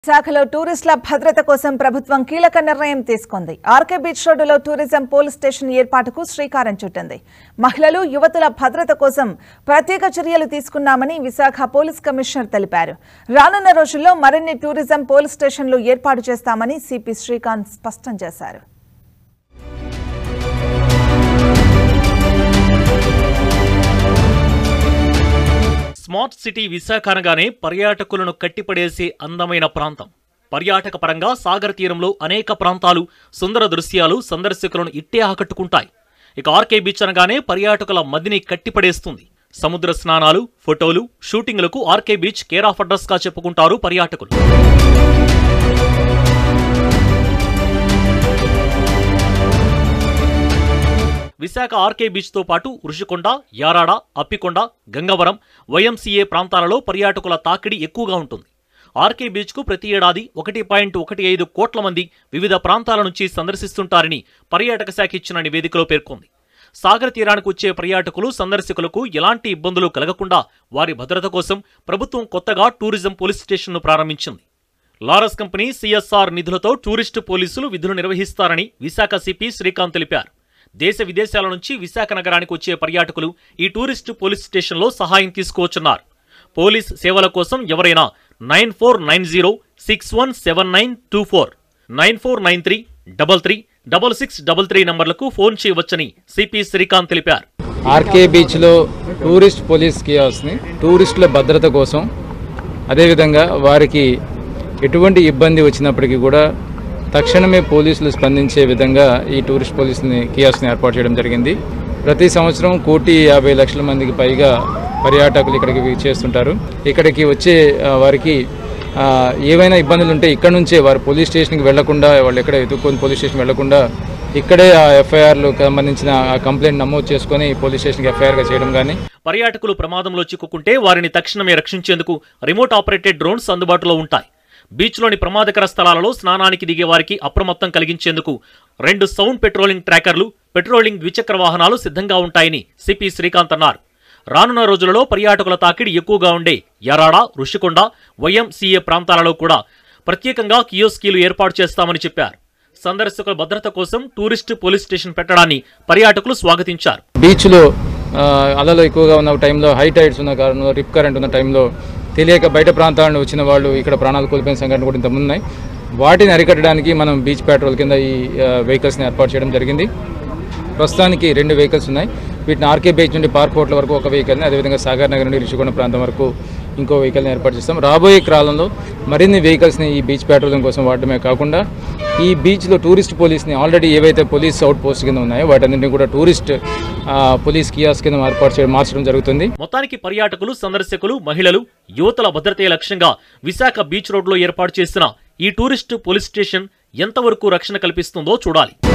శాఖలో టూరిస్టుల భద్రత కోసం ప్రభుత్వం కీలక నిర్ణయం తీసుకుంది ఆర్కే బీచ్ రోడ్డులో టూరిజం పోలీస్ స్టేషన్ ఏర్పాటుకు శ్రీకారం చుట్టింది మహిళలు యువతుల భద్రత కోసం ప్రత్యేక చర్యలు తీసుకున్నామని విశాఖ పోలీస్ కమిషనర్ తెలిపారు రానున్న రోజుల్లో మరిన్ని టూరిజం పోలీస్ స్టేషన్లు ఏర్పాటు చేస్తామని సిపి శ్రీకాంత్ స్పష్టం చేశారు స్మార్ట్ సిటీ విశాఖ అనగానే పర్యాటకులను కట్టిపడేసే అందమైన ప్రాంతం పర్యాటక పరంగా సాగర్ తీరంలో అనేక ప్రాంతాలు సుందర దృశ్యాలు సందర్శకులను ఇట్టే ఆకట్టుకుంటాయి ఇక ఆర్కే బీచ్ అనగానే పర్యాటకుల మదిని కట్టిపడేస్తుంది సముద్ర స్నానాలు ఫోటోలు షూటింగ్లకు RK beach care of address గా చెప్పుకుంటారు పర్యాటకులు విశాఖ ఆర్కే బీచ్ తో పాటు ఋషికొండ యారాడ అప్పికొండ గంగవరం వైఎంసీఏ ప్రాంతాలలో పర్యాటకుల తాకిడి ఎక్కువగా ఉంటుంది ఆర్కే బీచ్ కు ప్రతి ఏడాది ఒకటి పాయింట్ ఒకటి ఐదు కోట్ల మంది వివిధ ప్రాంతాల నుంచి సందర్శిస్తుంటారని పర్యాటక శాఖ ఇచ్చిన నివేదికలో పేర్కొంది సాగర్ తీరానికి వచ్చే పర్యాటకులు సందర్శకులకు ఎలాంటి ఇబ్బందులు కలగకుండా వారి భద్రత కోసం ప్రభుత్వం కొత్తగా టూరిజం పోలీస్ స్టేషన్ను ప్రారంభించింది లారస్ కంపెనీ సిఎస్ఆర్ నిధులతో టూరిస్టు పోలీసులు విధులు నిర్వహిస్తారని విశాఖ సిపి శ్రీకాంత్ తెలిపారు దేశ విదేశాల నుంచి విశాఖ నగరానికి వచ్చే పర్యాటకులు ఈ టూరిస్టు పోలీస్ స్టేషన్లో సహాయం తీసుకోవచ్చున్నారు పోలీస్ సేవల కోసం ఎవరైనా nine four nine zero six one seven nine two four nine four nine three double three double six double three నంబర్లకు ఫోన్ చేయవచ్చని సిపి శ్రీకాంత్ తెలిపారు ఆర్కే బీచ్లో టూరిస్ట్ పోలీస్ కియాస్ని టూరిస్టుల భద్రత కోసం అదేవిధంగా వారికి ఎటువంటి ఇబ్బంది వచ్చినప్పటికీ కూడా తక్షణమే పోలీసులు స్పందించే విధంగా ఈ టూరిస్ట్ పోలీసుని కియాస్ని ఏర్పాటు చేయడం జరిగింది ప్రతి సంవత్సరం కోటి యాభై లక్షల మందికి పైగా పర్యాటకులు ఇక్కడికి చేస్తుంటారు ఇక్కడికి వచ్చే ఆ, వారికి ఆ, ఏవైనా ఇబ్బందులు ఉంటే ఇక్కడ నుంచే వారు పోలీస్ స్టేషన్కి వెళ్లకుండా వాళ్ళు ఎక్కడ ఎదుర్కొని పోలీస్ స్టేషన్ వెళ్లకుండా ఇక్కడే ఆ ఎఫ్ఐఆర్లు సంబంధించిన ఆ కంప్లైంట్ నమోదు చేసుకొని పోలీస్ స్టేషన్కి ఎఫ్ఐఆర్గా చేయడం కానీ పర్యాటకులు ప్రమాదంలో చిక్కుకుంటే వారిని తక్షణమే రక్షించేందుకు రిమోట్ ఆపరేటెడ్ డ్రోన్స్ అందుబాటులో ఉంటాయి బీచ్లోని ప్రమాదకర స్థలాలలో స్నానానికి దిగే వారికి అప్రమత్తం కలిగించేందుకు రెండు సౌండ్ పెట్రోలింగ్ ట్రాకర్లు పెట్రోలింగ్ ద్విచక్ర వాహనాలు సిద్ధంగా ఉంటాయని సిపి శ్రీకాంత్ అన్నారు రానున్న రోజులలో పర్యాటకుల తాకిడి ఎక్కువగా ఉండే యరాడ ఋషికొండ వైఎంసీఏ ప్రాంతాలలో కూడా ప్రత్యేకంగా కియోస్కీలు ఏర్పాటు చేస్తామని చెప్పారు సందర్శకుల భద్రత కోసం టూరిస్టు పోలీస్ స్టేషన్ పెట్టడాన్ని పర్యాటకులు స్వాగతించారు బీచ్లో ఆ, అలలు ఎక్కువగా ఉన్న టైంలో హై టైడ్స్ ఉన్న కారణంలో రిప్ కరెంట్ ఉన్న టైంలో తెలియక బయట ప్రాంతాల నుండి వచ్చిన వాళ్ళు ఇక్కడ ప్రాణాలు కోల్పోయిన సంఘటన కూడా ఇంతకుముందు ఉన్నాయి వాటిని అరికట్టడానికి మనం బీచ్ పెట్రోల్ కింద ఈ వెహికల్స్ని ఏర్పాటు చేయడం జరిగింది ప్రస్తుతానికి రెండు వెహికల్స్ ఉన్నాయి వీటిని ఆర్కే బీచ్ నుండి పార్క్ హోటల్ వరకు ఒక వెహికల్ని అదేవిధంగా సాగర్ నగర్ నుండి రిషికొండ ప్రాంతం వరకు ఇంకో వెహికల్ని ఏర్పాటు చేస్తాం రాబోయే కాలంలో మరిన్ని వెహికల్స్ని ఈ బీచ్ పెట్రోలింగ్ కోసం వాడటమే కాకుండా ఈ బీచ్లో టూరిస్ట్ పోలీస్ని ఆల్రెడీ ఏవైతే పోలీస్ అవుట్ పోస్ట్ కింద ఉన్నాయో వాటన్నింటినీ కూడా టూరిస్ట్ ఆ, పోలీస్ కియాస్ కింద ఏర్పాటు చేయడం మార్చడం జరుగుతుంది మొత్తానికి పర్యాటకులు సందర్శకులు మహిళలు యువతల భద్రతే లక్ష్యంగా విశాఖ బీచ్ రోడ్లో ఏర్పాటు చేసిన ఈ టూరిస్టు పోలీస్ స్టేషన్ ఎంతవరకు రక్షణ కల్పిస్తుందో చూడాలి